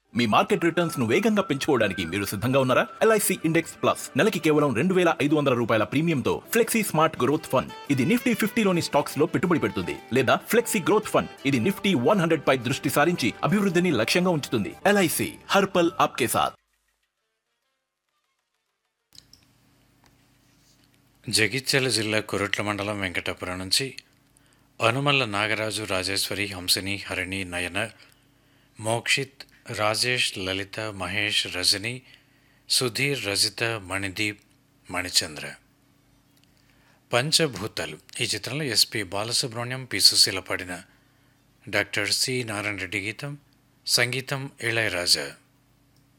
మీ market returns ను వేగంగా పెంచుకోవడానికి మీరు సిద్ధంగా ఉన్నారా ఎల్ఐసి ఇండెక్స్ ప్లస్ నెలకి కేవలం రెండు వేల ఐదు వందల రూపాయల ప్రీమియంతో ఫ్లెక్సీ స్మార్ట్ గ్రోత్ ఫండ్ ఇది నిఫ్టీ ఫిఫ్టీలోని స్టాక్స్ లో పెట్టుబడి పెడుతుంది లేదా ఫ్లెక్సీ గ్రోత్ ఫండ్ ఇది నిఫ్టీ వన్ హండ్రెడ్ పై దృష్టి సారించి అభివృద్ధిని లక్ష్యంగా ఉంచుతుంది ఎల్ఐసి హర్పల్ ఆప్కే సాథ్ జగిత్యాల జిల్లా కొరట్ల మండలం వెంకటాపురం నుంచి అనుమల్ల నాగరాజు రాజేశ్వరి హంసిని హరిణి నయన మోక్షిత్ రాజేష్ లలిత మహేష్ రజని సుధీర్ రజిత మణిదీప్ మణిచంద్ర పంచభూతాలు ఈ చిత్రంలో ఎస్పి బాలసుబ్రహ్మణ్యం పి సుశీల పాడిన డాక్టర్ సి నారాయణ రెడ్డి గీతం సంగీతం ఇళయరాజా